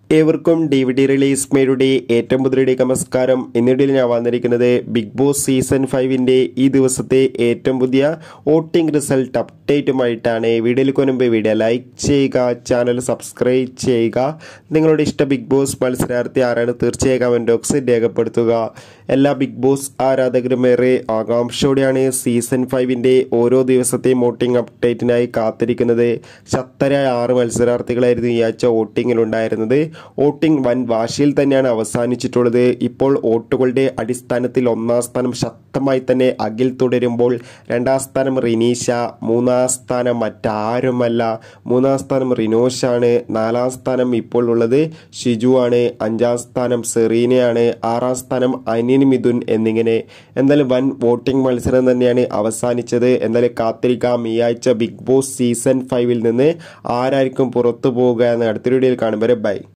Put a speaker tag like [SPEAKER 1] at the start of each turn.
[SPEAKER 1] ഏവർക്കും ഡി വി ഡി റിലീസ് മേയുടെ ഏറ്റവും പുതിയ നമസ്കാരം എന്നിടയിൽ ഞാൻ വന്നിരിക്കുന്നത് ബിഗ് ബോസ് സീസൺ ഫൈവിൻ്റെ ഈ ദിവസത്തെ ഏറ്റവും പുതിയ വോട്ടിംഗ് റിസൾട്ട് അപ്ഡേറ്റുമായിട്ടാണ് വീഡിയോയിലേക്ക് മുൻപ് വീഡിയോ ലൈക്ക് ചെയ്യുക ചാനൽ സബ്സ്ക്രൈബ് ചെയ്യുക നിങ്ങളുടെ ഇഷ്ട ബിഗ് ബോസ് മത്സരാർത്ഥി ആരാണ് തീർച്ചയായും കമൻറ്റ് ബോക്സിൽ രേഖപ്പെടുത്തുക എല്ലാ ബിഗ് ബോസ് ആരാധകരും ഏറെ ആകാംക്ഷയോടെയാണ് സീസൺ ഫൈവിൻ്റെ ഓരോ ദിവസത്തെയും വോട്ടിംഗ് അപ്ഡേറ്റിനായി കാത്തിരിക്കുന്നത് ശക്തരായ ആറ് മത്സരാർത്ഥികളായിരുന്നു ഈ ആഴ്ച വോട്ടിങ്ങിലുണ്ടായിരുന്നത് വോട്ടിംഗ് വൻ വാശിയിൽ തന്നെയാണ് അവസാനിച്ചിട്ടുള്ളത് ഇപ്പോൾ വോട്ടുകളുടെ അടിസ്ഥാനത്തിൽ ഒന്നാം സ്ഥാനം ശക്തമായി തന്നെ അഖിൽ തുടരുമ്പോൾ രണ്ടാം സ്ഥാനം റിനീഷ മൂന്നാം സ്ഥാനം മറ്റാരുമല്ല മൂന്നാം സ്ഥാനം റിനോഷാണ് നാലാം സ്ഥാനം ഇപ്പോൾ ഉള്ളത് ഷിജു ആണ് അഞ്ചാം സ്ഥാനം സെറീനയാണ് ആറാം സ്ഥാനം അനിൻ മിഥുൻ എന്നിങ്ങനെ എന്തായാലും വൻ വോട്ടിംഗ് മത്സരം തന്നെയാണ് അവസാനിച്ചത് എന്തായാലും കാത്തിരിക്കാം ഈ ആഴ്ച ബിഗ് ബോസ് സീസൺ ഫൈവിൽ നിന്ന് ആരായിരിക്കും പുറത്തു പോവുക എന്ന് അടുത്ത വീഡിയോയിൽ കാണും വരെ ബൈ